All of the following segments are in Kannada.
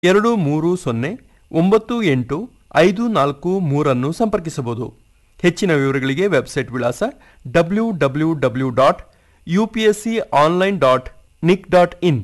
ಎರಡು ಮೂರು ಸೊನ್ನೆ ಒಂಬತ್ತು ಎಂಟು ಐದು ನಾಲ್ಕು ಮೂರನ್ನು ಸಂಪರ್ಕಿಸಬಹುದು ಹೆಚ್ಚಿನ ವಿವರಗಳಿಗೆ ವೆಬ್ಸೈಟ್ ವಿಳಾಸ W W W dot U P S C online dot nic dot in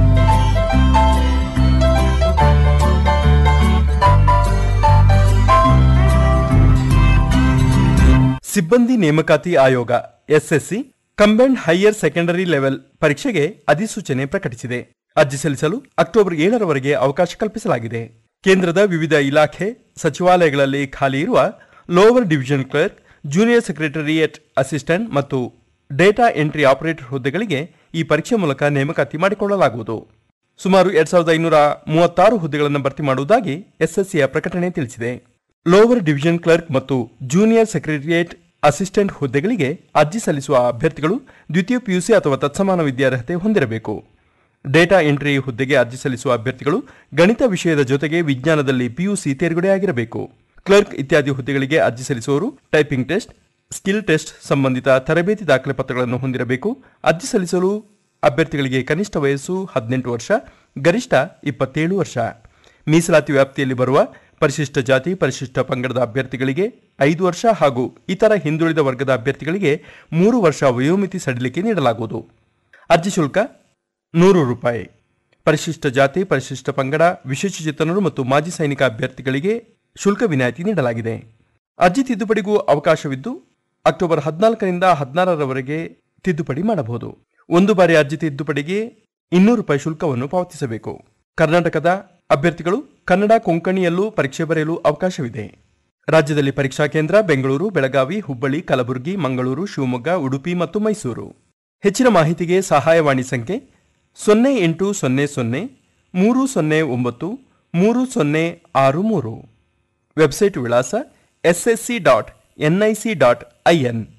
ಸಿಬ್ಬಂದಿ ನೇಮಕಾತಿ ಆಯೋಗ SSC combined higher secondary level ಪರೀಕ್ಷೆಗೆ ಅಧಿಸೂಚನೆ ಪ್ರಕಟಿಸಿದೆ ಅರ್ಜಿ ಸಲ್ಲಿಸಲು ಅಕ್ಟೋಬರ್ ಏಳರವರೆಗೆ ಅವಕಾಶ ಕಲ್ಪಿಸಲಾಗಿದೆ ಕೇಂದ್ರದ ವಿವಿಧ ಇಲಾಖೆ ಸಚಿವಾಲಯಗಳಲ್ಲಿ ಖಾಲಿ ಇರುವ lower division clerk junior secretariat assistant ಮತ್ತು ಡೇಟಾ ಎಂಟ್ರಿ ಆಪರೇಟರ್ ಹುದ್ದೆಗಳಿಗೆ ಈ ಪರೀಕ್ಷೆ ಮೂಲಕ ನೇಮಕಾತಿ ಮಾಡಿಕೊಳ್ಳಲಾಗುವುದು ಸುಮಾರು ಎರಡ್ ಸಾವಿರದ ಐನೂರ ಮೂವತ್ತಾರು ಹುದ್ದೆಗಳನ್ನು ಭರ್ತಿ ಮಾಡುವುದಾಗಿ ಎಸ್ಎಸ್ಸಿಯ ಪ್ರಕಟಣೆ ತಿಳಿಸಿದೆ ಲೋವರ್ ಡಿವಿಷನ್ ಕ್ಲರ್ಕ್ ಮತ್ತು ಜೂನಿಯರ್ ಸೆಕ್ರೆಟರಿಯೇಟ್ ಅಸಿಸ್ಟೆಂಟ್ ಹುದ್ದೆಗಳಿಗೆ ಅರ್ಜಿ ಸಲ್ಲಿಸುವ ಅಭ್ಯರ್ಥಿಗಳು ದ್ವಿತೀಯ ಪಿಯುಸಿ ಅಥವಾ ತತ್ಸಮಾನ ವಿದ್ಯಾರ್ಹತೆ ಹೊಂದಿರಬೇಕು ಡೇಟಾ ಎಂಟ್ರಿ ಹುದ್ದೆಗೆ ಅರ್ಜಿ ಸಲ್ಲಿಸುವ ಅಭ್ಯರ್ಥಿಗಳು ಗಣಿತ ವಿಷಯದ ಜೊತೆಗೆ ವಿಜ್ಞಾನದಲ್ಲಿ ಪಿಯುಸಿ ತೇರ್ಗಡೆಯಾಗಿರಬೇಕು ಕ್ಲರ್ಕ್ ಇತ್ಯಾದಿ ಹುದ್ದೆಗಳಿಗೆ ಅರ್ಜಿ ಸಲ್ಲಿಸುವವರು ಟೈಪಿಂಗ್ ಟೆಸ್ಟ್ ಸ್ಕಿಲ್ ಟೆಸ್ಟ್ ಸಂಬಂಧಿತ ತರಬೇತಿ ದಾಖಲೆ ಪತ್ರಗಳನ್ನು ಹೊಂದಿರಬೇಕು ಅರ್ಜಿ ಸಲ್ಲಿಸಲು ಅಭ್ಯರ್ಥಿಗಳಿಗೆ ಕನಿಷ್ಠ ವಯಸ್ಸು ಹದಿನೆಂಟು ವರ್ಷ ಗರಿಷ್ಠ ಇಪ್ಪತ್ತೇಳು ವರ್ಷ ಮೀಸಲಾತಿ ವ್ಯಾಪ್ತಿಯಲ್ಲಿ ಬರುವ ಪರಿಶಿಷ್ಟ ಜಾತಿ ಪರಿಶಿಷ್ಟ ಪಂಗಡದ ಅಭ್ಯರ್ಥಿಗಳಿಗೆ ಐದು ವರ್ಷ ಹಾಗೂ ಇತರ ಹಿಂದುಳಿದ ವರ್ಗದ ಅಭ್ಯರ್ಥಿಗಳಿಗೆ ಮೂರು ವರ್ಷ ವಯೋಮಿತಿ ಸಡಿಲಿಕೆ ನೀಡಲಾಗುವುದು ಅರ್ಜಿ ಶುಲ್ಕ ನೂರು ರೂಪಾಯಿ ಪರಿಶಿಷ್ಟ ಜಾತಿ ಪರಿಶಿಷ್ಟ ಪಂಗಡ ವಿಶೇಷಚೇತನರು ಮತ್ತು ಮಾಜಿ ಸೈನಿಕ ಅಭ್ಯರ್ಥಿಗಳಿಗೆ ಶುಲ್ಕ ವಿನಾಯಿತಿ ನೀಡಲಾಗಿದೆ ಅರ್ಜಿ ತಿದ್ದುಪಡಿಗೂ ಅವಕಾಶವಿದ್ದು ಅಕ್ಟೋಬರ್ ಹದಿನಾಲ್ಕರಿಂದ ಹದಿನಾರರವರೆಗೆ ತಿದ್ದುಪಡಿ ಮಾಡಬಹುದು ಒಂದು ಬಾರಿ ಅರ್ಜಿ ತಿದ್ದುಪಡಿಗೆ ಇನ್ನೂರು ರೂಪಾಯಿ ಶುಲ್ಕವನ್ನು ಪಾವತಿಸಬೇಕು ಕರ್ನಾಟಕದ ಅಭ್ಯರ್ಥಿಗಳು ಕನ್ನಡ ಕೊಂಕಣಿಯಲ್ಲೂ ಪರೀಕ್ಷೆ ಬರೆಯಲು ಅವಕಾಶವಿದೆ ರಾಜ್ಯದಲ್ಲಿ ಪರೀಕ್ಷಾ ಕೇಂದ್ರ ಬೆಂಗಳೂರು ಬೆಳಗಾವಿ ಹುಬ್ಬಳ್ಳಿ ಕಲಬುರಗಿ ಮಂಗಳೂರು ಶಿವಮೊಗ್ಗ ಉಡುಪಿ ಮತ್ತು ಮೈಸೂರು ಹೆಚ್ಚಿನ ಮಾಹಿತಿಗೆ ಸಹಾಯವಾಣಿ ಸಂಖ್ಯೆ ಸೊನ್ನೆ ಎಂಟು ಸೊನ್ನೆ ಸೊನ್ನೆ ಮೂರು ಸೊನ್ನೆ ಒಂಬತ್ತು ಮೂರು ಸೊನ್ನೆ ಆರು ಮೂರು ವೆಬ್ಸೈಟ್ ವಿಳಾಸ SSC dot NIC dot IN